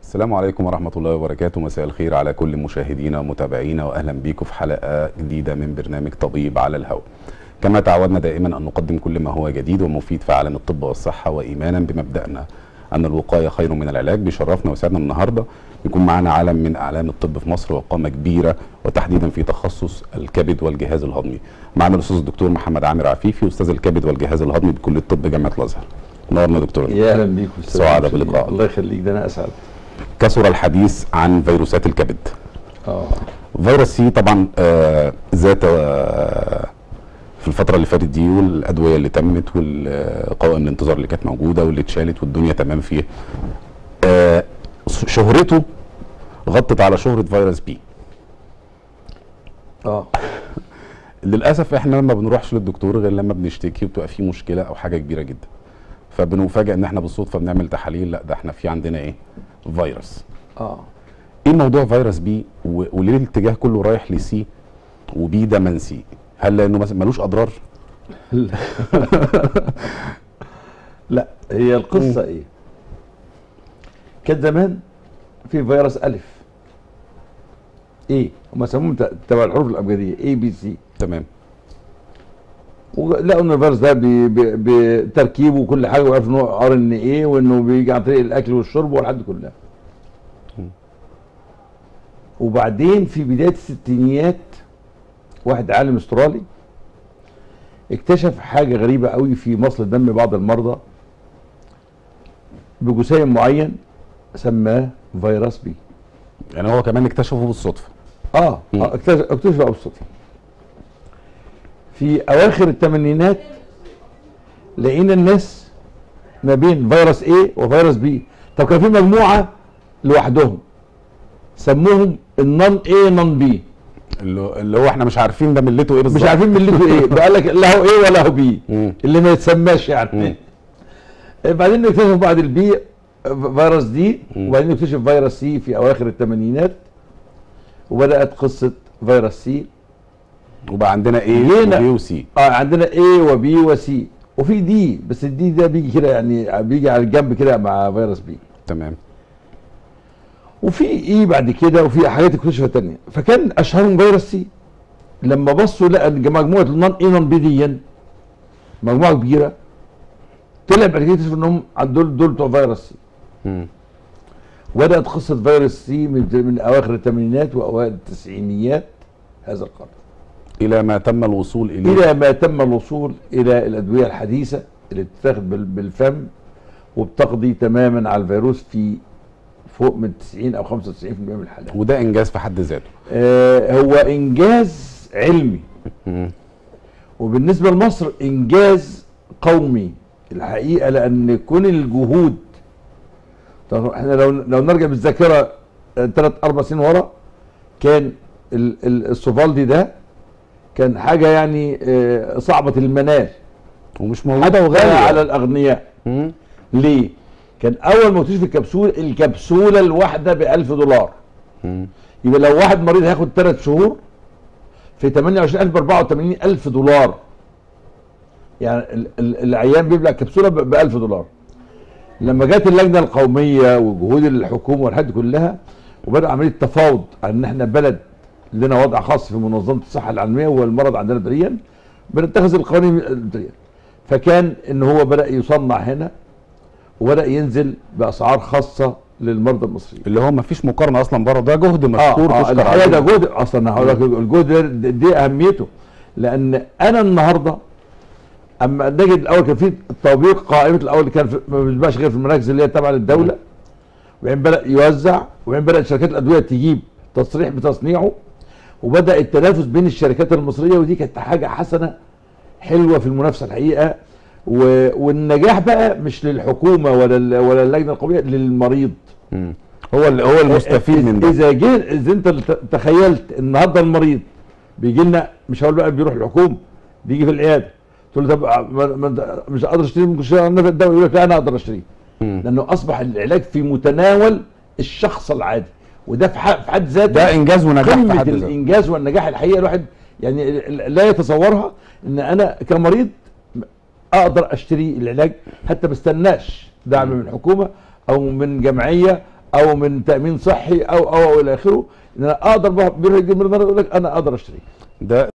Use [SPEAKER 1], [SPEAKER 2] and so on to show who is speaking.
[SPEAKER 1] السلام عليكم ورحمة الله وبركاته مساء الخير على كل مشاهدينا ومتابعينا وأهلا بيكم في حلقة جديدة من برنامج طبيب على الهواء كما تعودنا دائما أن نقدم كل ما هو جديد ومفيد في عالم الطب والصحة وإيمانا بمبدأنا أن الوقاية خير من العلاج بيشرفنا ويسعدنا النهاردة يكون معنا عالم من أعلام الطب في مصر وقامة كبيرة وتحديدا في تخصص الكبد والجهاز الهضمي معنا الأستاذ الدكتور محمد عامر عفيفي أستاذ الكبد والجهاز الهضمي بكلية الطب جامعة الأزهر نورنا دكتور
[SPEAKER 2] يا اهلا بيك أستاذ
[SPEAKER 1] سعادة
[SPEAKER 2] شريف.
[SPEAKER 1] بلقائك.
[SPEAKER 2] الله يخليك ده انا اسعد
[SPEAKER 1] كثر الحديث عن فيروسات الكبد
[SPEAKER 2] اه
[SPEAKER 1] فيروس سي طبعا آه، ذات آه، في الفترة اللي فاتت دي والأدوية اللي تمت والقوائم الانتظار اللي كانت موجودة واللي اتشالت والدنيا تمام فيه آه، شهرته غطت على شهرة فيروس بي
[SPEAKER 2] اه
[SPEAKER 1] للأسف احنا ما بنروحش للدكتور غير لما بنشتكي وبتبقى في مشكلة أو حاجة كبيرة جدا فبنفاجئ ان احنا بالصدفة بنعمل تحاليل لا ده احنا في عندنا ايه فيروس
[SPEAKER 2] اه
[SPEAKER 1] ايه موضوع فيروس بي و- وليه الاتجاه كله رايح لسي وبي ده منسي هل لانه مثلا ملوش اضرار
[SPEAKER 2] لا هي القصه ايه كان زمان في فيروس الف ايه هم سموهم ت- تبع الحروف الابجديه اي بي سي
[SPEAKER 1] تمام
[SPEAKER 2] ولقوا ان الفيروس ده ب- ب- بتركيبه وكل حاجه وعرفوا ان هو ار ان ايه وانه بيجي عن طريق الاكل والشرب والحاجات دي كلها وبعدين في بدايه الستينيات واحد عالم استرالي اكتشف حاجه غريبه قوي في مصل دم بعض المرضى بجسيم معين سماه فيروس بي
[SPEAKER 1] يعني هو كمان اكتشفه بالصدفه
[SPEAKER 2] اه
[SPEAKER 1] مم.
[SPEAKER 2] آه، اكتشف اكتشف بالصدفه في اواخر الثمانينات لقينا الناس ما بين فيروس A وفيروس B طب كان في مجموعه لوحدهم سموهم النون A نون B
[SPEAKER 1] اللي اللي هو احنا مش عارفين ده ملته ايه بالظبط
[SPEAKER 2] مش عارفين ملته ايه بقى لك لا هو A ولا هو B
[SPEAKER 1] مم.
[SPEAKER 2] اللي ما يتسماش يعني بعدين اكتشفوا بعد البي فيروس دي
[SPEAKER 1] مم.
[SPEAKER 2] وبعدين اكتشف فيروس سي في اواخر الثمانينات وبدات قصه فيروس سي
[SPEAKER 1] وبقى عندنا ايه
[SPEAKER 2] لينا-
[SPEAKER 1] وبي وسي
[SPEAKER 2] اه عندنا A وبي وسي وفي دي بس الدي ده بيجي كده يعني بيجي على الجنب كده مع فيروس بي
[SPEAKER 1] تمام
[SPEAKER 2] وفي اي بعد كده وفي حاجات اكتشفت تانية فكان اشهرهم فيروس سي لما بصوا لقى إن مجموعه النون اي نون بي دي مجموعه كبيره طلع بعد كده اكتشفوا انهم دول دول بتوع فيروس سي
[SPEAKER 1] مم.
[SPEAKER 2] وبدات قصه فيروس سي من, من اواخر الثمانينات واوائل التسعينيات هذا القرن
[SPEAKER 1] الى ما تم الوصول اليه
[SPEAKER 2] الى ما تم الوصول الى الادويه الحديثه اللي بتتاخد بال- بالفم وبتقضي تماما على الفيروس في فوق من 90 او 95% من الحالات.
[SPEAKER 1] وده انجاز في حد ذاته
[SPEAKER 2] آه هو انجاز علمي
[SPEAKER 1] مم.
[SPEAKER 2] وبالنسبه لمصر انجاز قومي الحقيقه لان كون الجهود طب احنا لو لو نرجع بالذاكره ثلاث اربع سنين ورا كان ال- ال- السوفالدي ده كان حاجه يعني آه، صعبه المنال
[SPEAKER 1] ومش موجوده
[SPEAKER 2] حتى
[SPEAKER 1] وغاليه
[SPEAKER 2] على الاغنياء
[SPEAKER 1] مم.
[SPEAKER 2] ليه؟ كان اول ما اكتشف الكبسوله الكبسوله الواحده ب 1000 دولار
[SPEAKER 1] مم.
[SPEAKER 2] يبقى لو واحد مريض هياخد ثلاث شهور في 28000 ب 84000 دولار يعني ال- ال- العيان بيبلع كبسوله ب 1000 دولار لما جت اللجنه القوميه وجهود الحكومه والحاجات دي كلها وبدا عمليه تفاوض على ان احنا بلد لنا وضع خاص في منظمه الصحه العالميه والمرض عندنا دوليا بنتخذ القوانين الدوليه فكان ان هو بدا يصنع هنا وبدا ينزل باسعار خاصه للمرضى المصريين
[SPEAKER 1] اللي هو ما فيش مقارنه اصلا بره ده جهد مشكور
[SPEAKER 2] اه, آه
[SPEAKER 1] تشكر
[SPEAKER 2] الحقيقه
[SPEAKER 1] عليه.
[SPEAKER 2] ده جهد اصلا هقول لك الجهد ده- ده- دي اهميته لان انا النهارده اما نجد الاول كان في تطبيق قائمه الاول اللي كان في ما بيتباعش غير في المراكز اللي هي تابعه للدوله وبعدين بدا يوزع وبعدين بدات شركات الادويه تجيب تصريح بتصنيعه وبدا التنافس بين الشركات المصريه ودي كانت حاجه حسنه حلوه في المنافسه الحقيقه و... والنجاح بقى مش للحكومه ولا ال... ولا اللجنه القوميه للمريض
[SPEAKER 1] مم. هو اللي هو المستفيد من ده
[SPEAKER 2] اذا جه اذا انت ت- تخيلت النهارده المريض بيجي لنا مش هقول بقى بيروح الحكومه بيجي في العياده تقول له طب ما ما أنت- مش هقدر اشتري ممكن اشتري عندنا في الدواء يقول لك لا انا اقدر اشتريه
[SPEAKER 1] مم.
[SPEAKER 2] لانه اصبح العلاج في متناول الشخص العادي وده في ح- في حد ذاته
[SPEAKER 1] ده انجاز ونجاح في
[SPEAKER 2] قمه
[SPEAKER 1] حد ذاته
[SPEAKER 2] الانجاز والنجاح الحقيقه الواحد يعني لا يتصورها ان انا كمريض اقدر اشتري العلاج حتى ما استناش دعم من الحكومه او من جمعيه او من تامين صحي او او, أو الى اخره ان انا اقدر بيروح يجيب مريض يقول لك انا اقدر اشتري
[SPEAKER 1] ده